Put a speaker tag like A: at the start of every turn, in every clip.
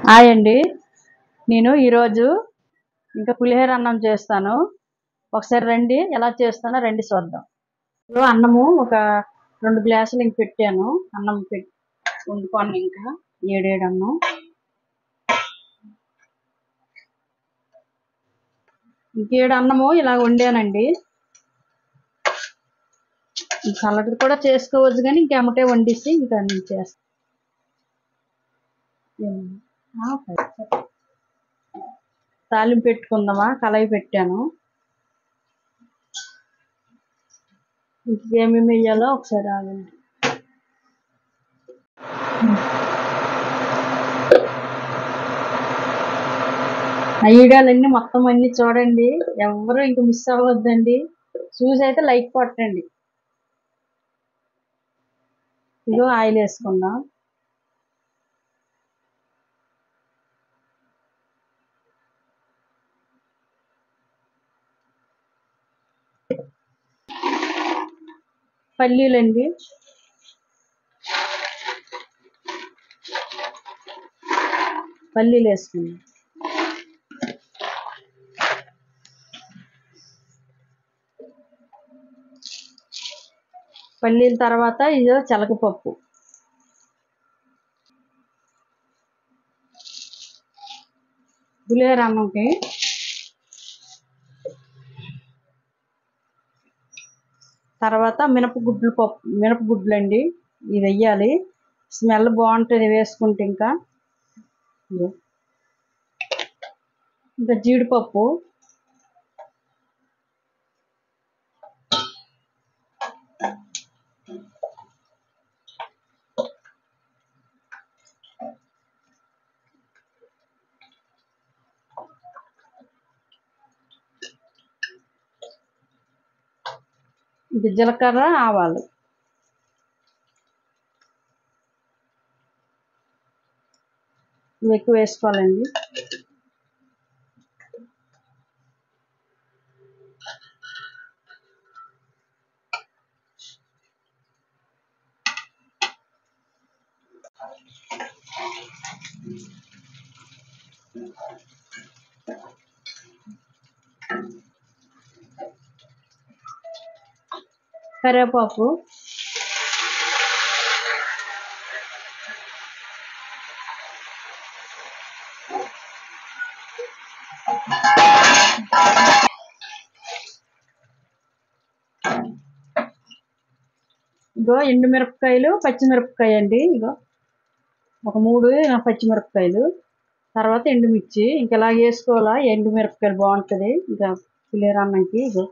A: Hi అండి నేను ఈరోజు ఇంకా పులిహోర అన్నం చేస్తాను ఒకసారి రండి ఎలా చేస్తానో రండి చూద్దాం ఇప్పుడు అన్నము ఒక రెండు గ్లాసులు ఇంక పెట్టాను అన్నం పెట్టి వండుకోను ఇంకా ఏడేడు అన్నం ఇంకేడు అన్నము ఇలా వండానండి చల్లటి కూడా చేసుకోవచ్చు కానీ ఇంకెమ్మటే వండిసి ఇంకా నేను చేస్తాను ఆ, సరే. తాలింపు పెట్టుకుందామా కళాయి పెట్టాను ఇంకేమేమి వేయాలో ఒకసారి ఆగండి ఐడియాలన్నీ మొత్తం అన్ని చూడండి ఎవరు ఇంక మిస్ అవ్వద్దండి చూసి అయితే లైక్ కొట్టండి ఇదిగో ఆయిల్ వేసుకుందాం పల్లీలండి పల్లీలు వేసుకుందాం పల్లీల తర్వాత ఇదో శనగపప్పు పులిహోర అన్నంకి తర్వాత మినపగుడ్లు పప్పు మినపగుడ్లు అండి ఇవి వెయ్యాలి స్మెల్ బాగుంటుంది వేసుకుంటే ఇంకా ఇదిగో. ఇంకా జీడిపప్పు ఇది జీలకర్ర ఆవాలు ఇవి ఎక్కువ వేసుకోవాలండి కరివేపాకు ఇగో ఎండుమిరపకాయలు పచ్చిమిరపకాయ అండి ఇగో ఒక మూడు పచ్చిమిరపకాయలు తర్వాత ఎండుమిర్చి ఇంకా ఇలా వేసుకోవాలా ఎండుమిరపకాయలు బాగుంటుంది ఇంకా పులిహోర అన్నంకి ఇగో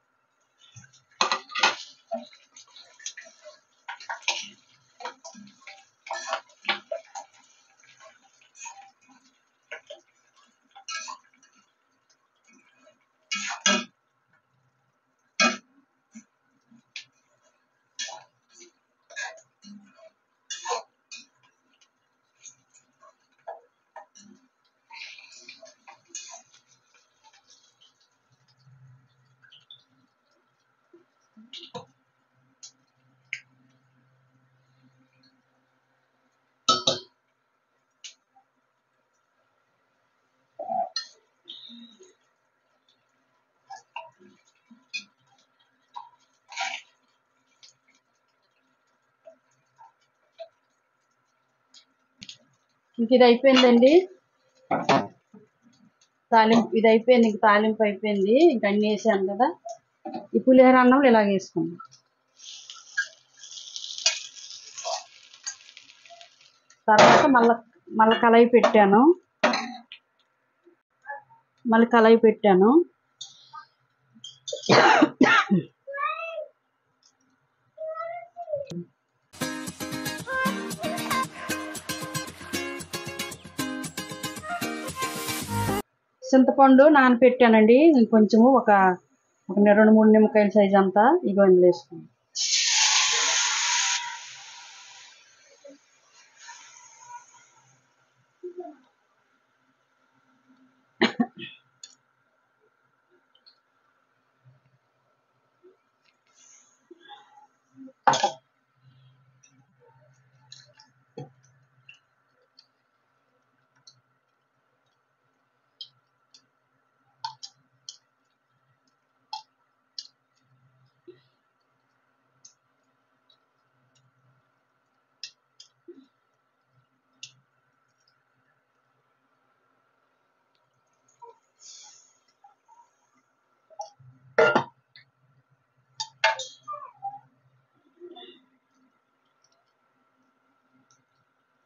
A: ఇంక ఇది అయిపోయిందండి తాలింపు ఇది అయిపోయింది ఇంక తాలింపు అయిపోయింది ఇంక అన్నీ వేసాను కదా ఈ పులిహోర అన్నం ఇలాగ వేసుకుందాం తర్వాత మళ్ళా మళ్ళీ కళాయి పెట్టాను మళ్ళీ కళాయి పెట్టాను చింతపండు నానపెట్టానండి కొంచెము ఒక ఒక రెండు మూడు నిమ్మకాయల సైజ్ అంతా ఇగో ఇందులో వేసుకోండి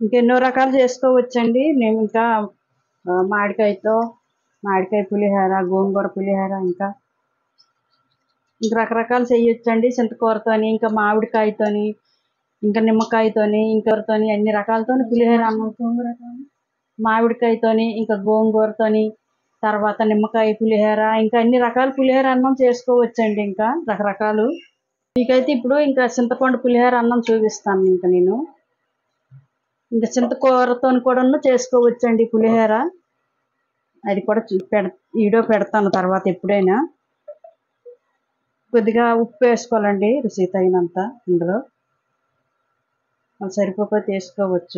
A: ఇంకెన్నో రకాలు చేసుకోవచ్చండి మేము ఇంకా ఆ, మామిడికాయతో మామిడికాయ పులిహోర గోంగూర పులిహోర ఇంకా ఇంకా రకరకాలు చేయొచ్చండి చింతకూరతోని ఇంకా మామిడికాయతోని ఇంకా నిమ్మకాయతోని ఇంకొకరితోని అన్ని రకాలతోని పులిహోర అన్నం మామిడికాయతోని ఇంకా గోంగూరతోని తర్వాత నిమ్మకాయ పులిహోర ఇంకా అన్ని రకాల పులిహోర అన్నం చేసుకోవచ్చండి ఇంకా రకరకాలు మీకైతే ఇప్పుడు ఇంకా చింతపండు పులిహోర అన్నం చూపిస్తాను ఇంకా నేను ఇంకా చింతకూరతో కూడా చేసుకోవచ్చండి పులిహోర అది కూడా చూ పెడ వీడియో పెడతాను తర్వాత ఎప్పుడైనా కొద్దిగా ఉప్పు వేసుకోవాలండి రుచి తగినంత ఇందులో అది సరిపోతే వేసుకోవచ్చు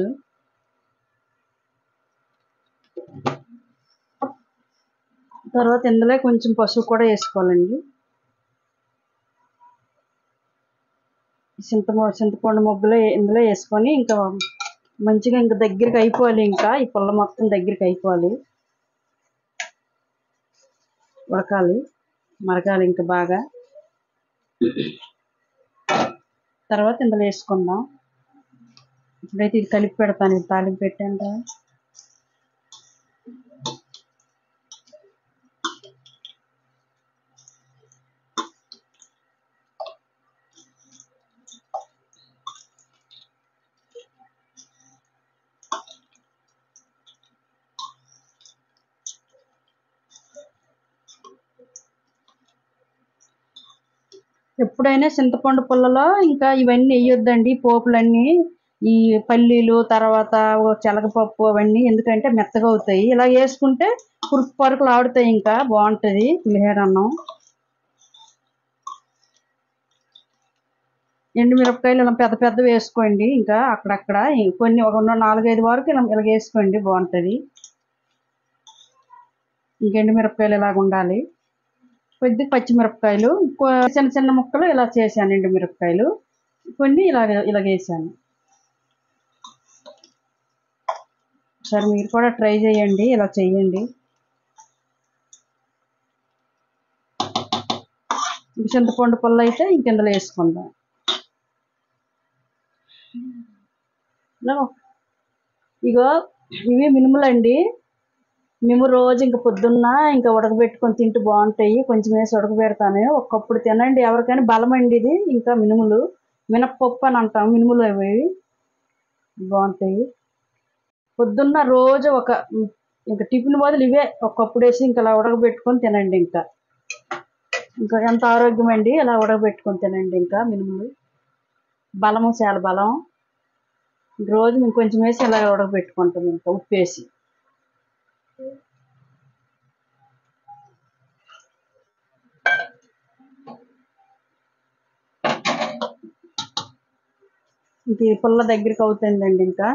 A: తర్వాత ఇందులో కొంచెం పసుపు కూడా వేసుకోవాలండి చింత చింతపండు ముగ్గులో ఇందులో వేసుకొని ఇంకా మంచిగా ఇంకా దగ్గరికి అయిపోవాలి ఇంకా ఈ పుల్ల మొత్తం దగ్గరికి అయిపోవాలి ఉడకాలి మరగాలి ఇంకా బాగా తర్వాత ఇందులో వేసుకుందాం ఇప్పుడైతే ఇది కలిపి పెడతాను ఇది తాలింపు పెట్టాను కదా ఎప్పుడైనా చింతపండు పుల్లలో ఇంకా ఇవన్నీ వేయొద్దండి పోపులన్నీ ఈ పల్లీలు తర్వాత ఓ శనగపప్పు అవన్నీ ఎందుకంటే మెత్తగా అవుతాయి ఇలా వేసుకుంటే పురుకు పరుకులు ఆడుతాయి ఇంకా బాగుంటుంది పులిహోర అన్నం ఎండుమిరపకాయలు ఇలా పెద్ద పెద్ద వేసుకోండి ఇంకా అక్కడక్కడ కొన్ని ఒక నాలుగైదు వరకు ఇలా ఇలా వేసుకోండి బాగుంటుంది ఇంకెండుమిరపకాయలు ఇలాగ ఉండాలి కొద్ది పచ్చిమిరపకాయలు కొ- చిన్న చిన్న ముక్కలు ఇలా చేశాను ఎండు మిరపకాయలు కొన్ని ఇలాగ ఇలాగ వేసాను సరే మీరు కూడా ట్రై చేయండి ఇలా చేయండి ఇంక చింతపండు పుల్ల అయితే ఇంక ఇందులో వేసుకుందాం ఇలా ఇగో ఇవి మినుములండి మేము రోజు ఇంక పొద్దున్న ఇంకా ఉడకబెట్టుకొని తింటూ బాగుంటాయి కొంచెం వేసి ఉడకబెడతాను ఒక్కప్పుడు తినండి ఎవరికైనా బలం అండి ఇది ఇంకా మినుములు మినప్పప్పు అని అంటాం మినుములు అవి బాగుంటాయి పొద్దున్న రోజు ఒక ఇంకా టిఫిన్ బదులు ఇవే ఒక్కప్పుడు వేసి ఇంకా ఇలా ఉడకబెట్టుకొని తినండి ఇంకా ఇంకా ఎంత ఆరోగ్యం అండి ఇలా ఉడకబెట్టుకొని తినండి ఇంకా మినుములు బలము చాలా బలం రోజు మేము కొంచెం వేసి ఇలా ఉడకబెట్టుకుంటాం ఇంకా ఉప్పు వేసి ఇంక ఈ పుల్ల దగ్గరికి అవుతుందండి ఇంకా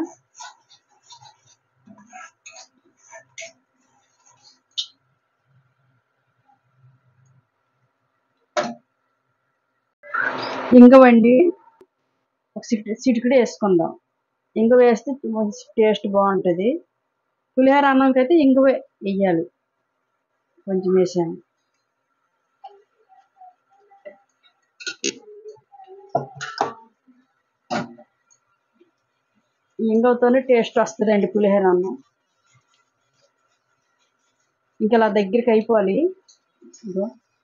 A: ఇంగవండి ఒక సిటి చిటికడి వేసుకుందాం ఇంగ వేస్తే టేస్ట్ బాగుంటుంది పులిహోర అన్నంకి అయితే ఇంగువ వేయాలి కొంచెం వేసాను ఇంగువతోనే టేస్ట్ వస్తుందండి పులిహోర అన్నం ఇంకా ఇలా దగ్గరికి అయిపోవాలి ఇదిగో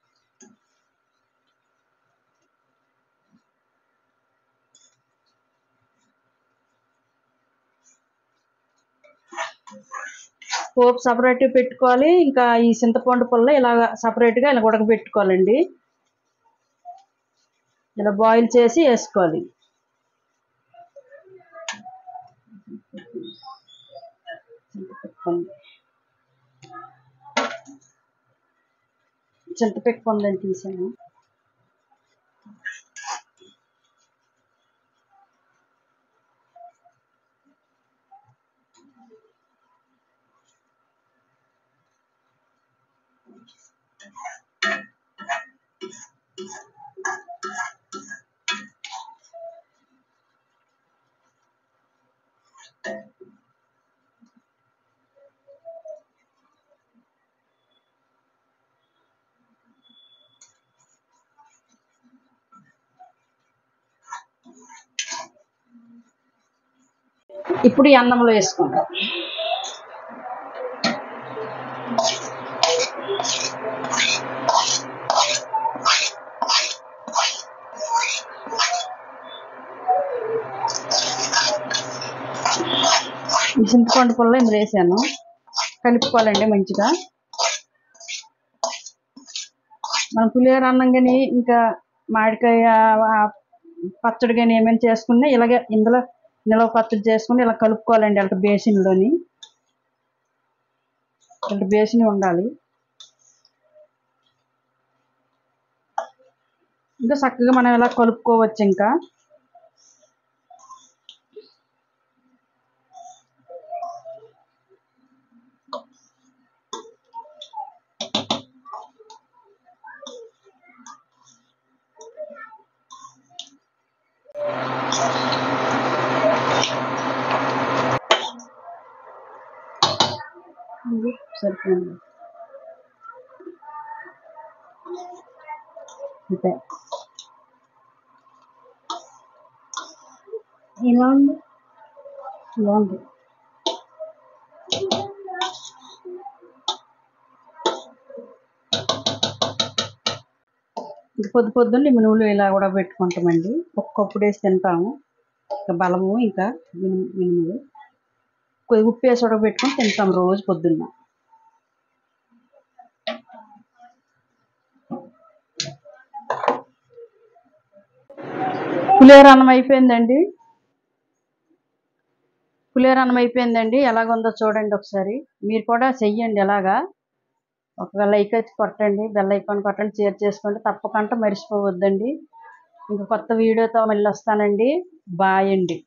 A: పోపు సపరేట్గా పెట్టుకోవాలి ఇంకా ఈ చింతపండు పుల్ల ఇలాగ సపరేట్గా ఇలా ఉడకబెట్టుకోవాలండి ఇలా బాయిల్ చేసి వేసుకోవాలి చింతపిక్క చింతపిక్క ఉందని తీసాను ఇప్పుడు ఈ అన్నంలో వేసుకుందాం ఈ చింతపండు పుల్ల ఇందులో వేసాను కలుపుకోవాలండి మంచిగా మనం పులిహోర అన్నం కానీ ఇంకా మామిడికాయ ఆ, పచ్చడి కానీ ఏమైనా చేసుకున్నా ఇలాగే ఇందులో నిలవ పచ్చడి చేసుకుని ఇలా కలుపుకోవాలండి అంటే బేసిన్లోని అంటే బేసిన్ ఉండాలి ఇంకా చక్కగా మనం ఇలా కలుపుకోవచ్చు ఇంకా ఇది సరిపోయింది అంతే
B: ఎలా ఉంది
A: బాగుంది ఇంక పొద్దు పొద్దున్న మినుములు ఇలా కూడా పెట్టుకుంటామండి ఒక్కొప్పుడు వేసి తింటాము ఇంకా బలము ఇంకా మినుము మినుములు కొద్ది ఉప్పు వేసి ఉడకబెట్టుకొని తింటాం రోజు పొద్దున్న పులిహోర అన్నం అయిపోయిందండి పులిహోర అన్నం అయిపోయిందండి ఎలాగుందో చూడండి ఒకసారి మీరు కూడా చెయ్యండి ఎలాగా ఒకవేళ లైక్ అయితే కొట్టండి బెల్ ఐకాన్ కొట్టండి షేర్ చేసుకోండి తప్పకుండా మర్చిపోవద్దండి ఇంకా కొత్త వీడియోతో మళ్ళీ వస్తానండి బాయ్ అండి